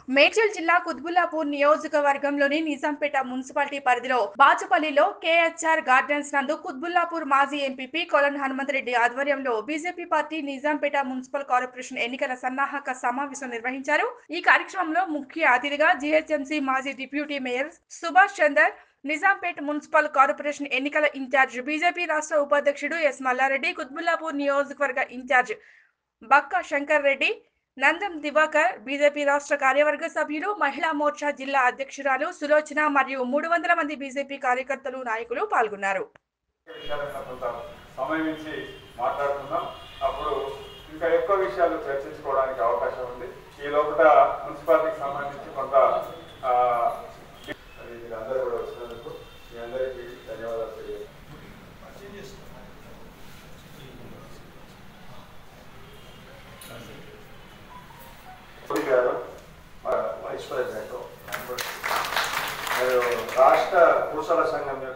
మేడ్చల్ జిల్లా కుత్బుల్లాపూర్ నియోజకవర్గంలోని నిజాంపేట మున్సిపాలిటీ పరిధిలో బాచుపల్లిలో కేహెచ్ఆర్ గార్డెన్స్ నందు కుత్బుల్లాపూర్ మాజీ ఎంపీపీ కొలన్ హనుమంతరెడ్డి ఆధ్వర్యంలో BJP party Nizampet municipal corporation ఎన్నికల సన్నాహక సమావేశం నిర్వహించారు ఈ కార్యక్రమంలో ముఖ్య అతిథిగా జీహెచ్ఎంసీ మాజీ deputy mayor Subhash Chander Nizampet municipal corporation ఎన్నికల ఇన్ఛార్జ్ బీజేపీ రాష్ట్ర ఉపాధ్యక్షుడు ఎస్ మల్లారెడ్డి కుత్బుల్లాపూర్ నియోజకవర్గ ఇన్ఛార్జ్ బక్క శంకర్ రెడ్డి నందం దివాకర్ బీజేపీ రాష్ట్ర కార్యవర్గ సభ్యులు మహిళా మోర్చా జిల్లా అధ్యక్షురాలు సులోచన మరియు మూడు వందల మంది బీజేపీ కార్యకర్తలు నాయకులు పాల్గొన్నారు విషయాలను కొంత సమయం ఇచ్చి మాట్లాడుకుందాం అప్పుడు ఇంకా ఎక్కువ విషయాలు చర్చించుకోవడానికి అవకాశం ఉంది ఈ లోపల మున్సిపాలిటీకి సంబంధించి కొంత ఆ, అది మీరందరూ కూడా వచ్చినందుకు మీ అందరికీ ధన్యవాదాలు తెలియజేస్తున్నాను మోడీ గారు మన వైస్ ప్రెసిడెంట్ మరియు రాష్ట్ర పూసల సంఘం